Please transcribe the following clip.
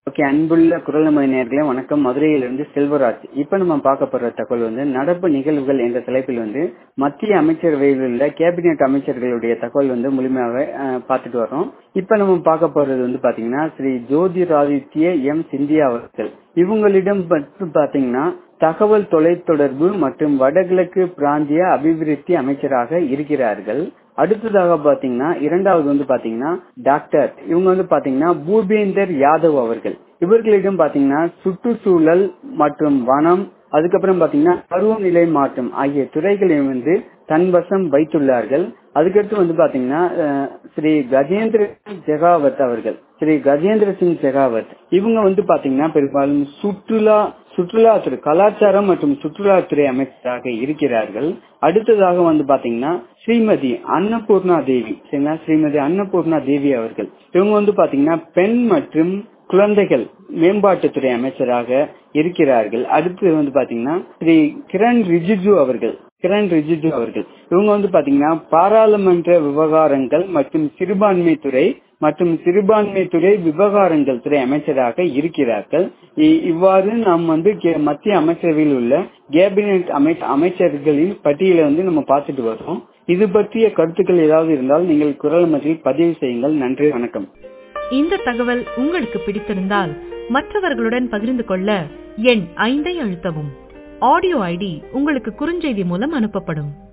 okay அன்புள்ள குரலமொழி நேர்களே வணக்கம் மதுரையிலிருந்து செல்வராஜ் இப்ப நம்ம பார்க்க போற தகவல் வந்து நடப்பு நிகழ்வுகள் என்ற தலைப்பில் வந்து மத்திய அமைச்சரவையில் உள்ள கேபினெட் அமைச்சர்களுடைய தகவல் வந்து முழுமையாக அஹ், பார்த்துட்டு வரோம் இப்ப நம்ம பார்க்க போறது வந்து பாத்தீங்கன்னா ஸ்ரீ ஜோதிராதித்ய எம் சிந்தியா அவர்கள் இவங்களிடம் வந்து பாத்தீங்கன்னா தகவல் தொலைத்தொடர்பு மற்றும் வடகிழக்கு பிராந்திய அபிவிருத்தி அமைச்சராக இருக்கிறார்கள் அடுத்ததாக பாத்தீங்கன்னா இரண்டாவது வந்து பாத்தீங்கன்னா டாக்டர் இவங்க வந்து பாத்தீங்கன்னா பூபேந்தர் யாதவ் அவர்கள் இவர்களிடம் பாத்தீங்கன்னா சுற்றுச்சூழல் மற்றும் வனம் அதுக்கப்புறம் பாத்தீங்கன்னா பருவநிலை மாற்றம் ஆகிய துறைகளை வந்து தன்வசம் வைத்துள்ளார்கள் அதுக்கடுத்து வந்து பாத்தீங்கன்னா அஹ், ஸ்ரீ கஜேந்திர ஜெகாவத் அவர்கள் ஸ்ரீ கஜேந்திர சிங் ஜெகாவத் இவங்க வந்து பாத்தீங்கன்னா பெரும்பாலும் சுற்றுலா சுற்றுலாத்துறை கலாச்சாரம் மற்றும் சுற்றுலாத்துறை அமைச்சராக இருக்கிறார்கள் அடுத்ததாக வந்து பாத்தீங்கன்னா ஸ்ரீமதி அன்னபூர்ணா தேவி சரிங்களா ஸ்ரீமதி அன்னபூர்ணா தேவி அவர்கள் இவங்க வந்து பாத்தீங்கன்னா பெண் மற்றும் குழந்தைகள் மேம்பாட்டுத்துறை அமைச்சராக இருக்கிறார்கள் அடுத்து வந்து பாத்தீங்கன்னா ஸ்ரீ கிரண் ரிஜிஜு அவர்கள் கிரண் ரிஜிஜு அவர்கள் இவங்க வந்து பாத்தீங்கன்னா பாராளுமன்ற விவகாரங்கள் மற்றும் சிறுபான்மை துறை மற்றும் சிறுபான்மை துறை விவகாரங்கள் துறை அமைச்சராக இருக்கிறார்கள் இ- இவ்வாறு நாம் வந்து கே- மத்திய அமைச்சரவையில் உள்ள கேபினெட் அமை அமைச்சர்களின் பட்டியலை வந்து நம்ம பார்த்துட்டு வரோம் இது பற்றிய கருத்துக்கள் ஏதாவது இருந்தால் நீங்கள் குரல் மத்தியில் பதிவு செய்யுங்கள் நன்றி வணக்கம் இந்த தகவல் உங்களுக்கு பிடித்திருந்தால் மற்றவர்களுடன் பகிர்ந்து கொள்ள எண் ஐந்தை அழுத்தவும் ஆடியோ ஐடி உங்களுக்கு குறுஞ்செய்தி மூலம் அனுப்பப்படும்